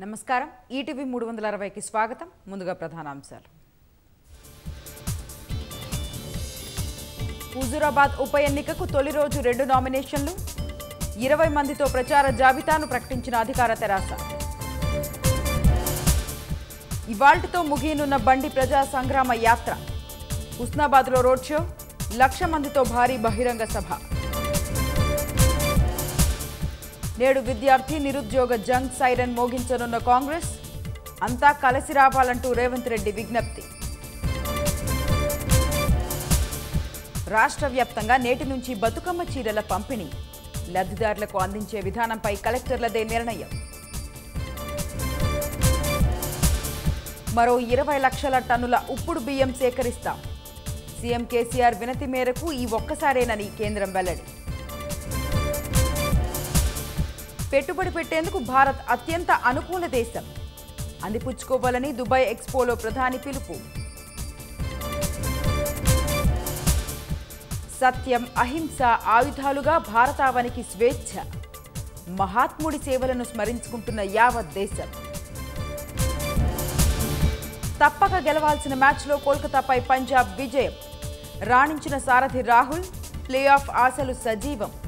నమస్కారం ఈటీవీ మూడు వందల అరవైకి స్వాగతం ముందుగా ప్రధానాంశాలు హుజూరాబాద్ ఉప ఎన్నికకు తొలి రోజు రెండు నామినేషన్లు ఇరవై మందితో ప్రచార జాబితాను ప్రకటించిన అధికార తెరాస ఇవాల్టితో ముగియనున్న బండి ప్రజా సంగ్రామ యాత్ర హుస్నాబాద్లో రోడ్ షో లక్ష మందితో భారీ బహిరంగ సభ నేడు విద్యార్థి నిరుద్యోగ జంగ్ సైరన్ మోగించనున్న కాంగ్రెస్ అంతా కలిసి రావాలంటూ రేవంత్ రెడ్డి విజ్ఞప్తి రాష్ట్ర వ్యాప్తంగా నేటి నుంచి బతుకమ్మ చీరల పంపిణీ లబ్ధిదారులకు అందించే విధానంపై కలెక్టర్లదే నిర్ణయం మరో ఇరవై లక్షల టన్నుల ఉప్పుడు బియ్యం సేకరిస్తాం సీఎం కేసీఆర్ వినతి మేరకు ఈ ఒక్కసారేనని కేంద్రం వెల్లడి పెట్టుబడి పెట్టేందుకు భారత్ అత్యంత అనుకూల దేశం అందిపుచ్చుకోవాలని దుబాయ్ ఎక్స్పోలో ప్రధాని పిలుపు సత్యం అహింస ఆయుధాలుగా భారతావనికి స్వేచ్ఛ మహాత్ముడి సేవలను స్మరించుకుంటున్న యావత్ దేశం తప్పక గెలవాల్సిన మ్యాచ్లో కోల్కతాపై పంజాబ్ విజయం రాణించిన సారథి రాహుల్ ప్లే ఆఫ్ ఆశలు సజీవం